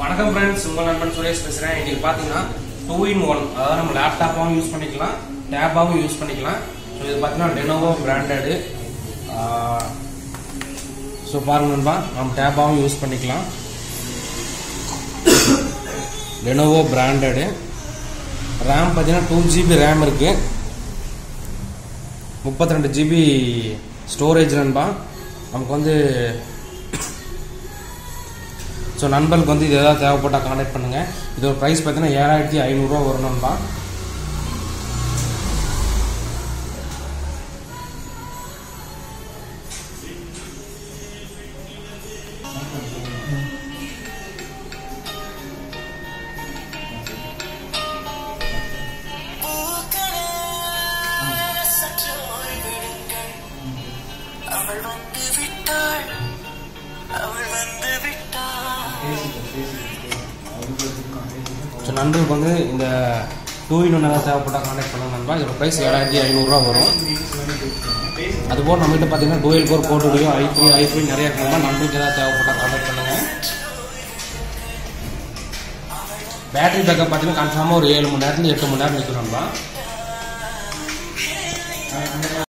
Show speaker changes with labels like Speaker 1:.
Speaker 1: வணக்கம் ஃப்ரெண்ட்ஸ் உங்கள் நண்பன் சுரேஷ் பேசுகிறேன் இன்னைக்கு பார்த்தீங்கன்னா டூ இன் ஒன் அதாவது நம்ம லேப்டாப்பாகவும் யூஸ் பண்ணிக்கலாம் டேப்பாகவும் யூஸ் பண்ணிக்கலாம் ஸோ இது பார்த்தீங்கன்னா லெனோவோ பிராண்டடு ஸோ பாருங்க நண்பா நம்ம டேப்பாகவும் யூஸ் பண்ணிக்கலாம் லெனோவோ பிராண்டடு ரேம் பார்த்தீங்கன்னா டூ ஜிபி ரேம் இருக்கு முப்பத்தி ரெண்டு ஜிபி ஸ்டோரேஜ் நண்பா நமக்கு வந்து ஸோ நண்பர்களுக்கு வந்து இது ஏதாவது தேவைப்பட்டால் கான்டாக்ட் பண்ணுங்க இதோட ப்ரைஸ் பார்த்தீங்கன்னா ஏழாயிரத்தி ஐநூறுரூவா வரும் நண்பா
Speaker 2: அவள் வந்து விட்டாள் அவள் வந்து விட்டாள்
Speaker 1: ஸோ நண்பர்களுக்கு வந்து இந்த டூ இன் ஒன் ஏதாவது தேவைப்பட்டால் கான்டாக்ட் பண்ணுங்க நண்பா இதோட ப்ரைஸ் ஏழாயிரத்தி ஐநூறுரூவா வரும் அதுபோல் நம்மகிட்ட பார்த்தீங்கன்னா டூயல் கோர் கோட்டுடையோ ஐ த்ரீ ஐ த்ரீ நிறைய இருக்கிறதா நண்பர்களுக்கு ஏதாவது தேவைப்பட்டால் கான்டாக்ட் பண்ணுங்க பேட்டரி பேக்கப் பார்த்தீங்கன்னா கன்ஃபார்மாக ஒரு ஏழு மணி நேரத்துல எட்டு மணி நேரம் நிற்கும் நண்பா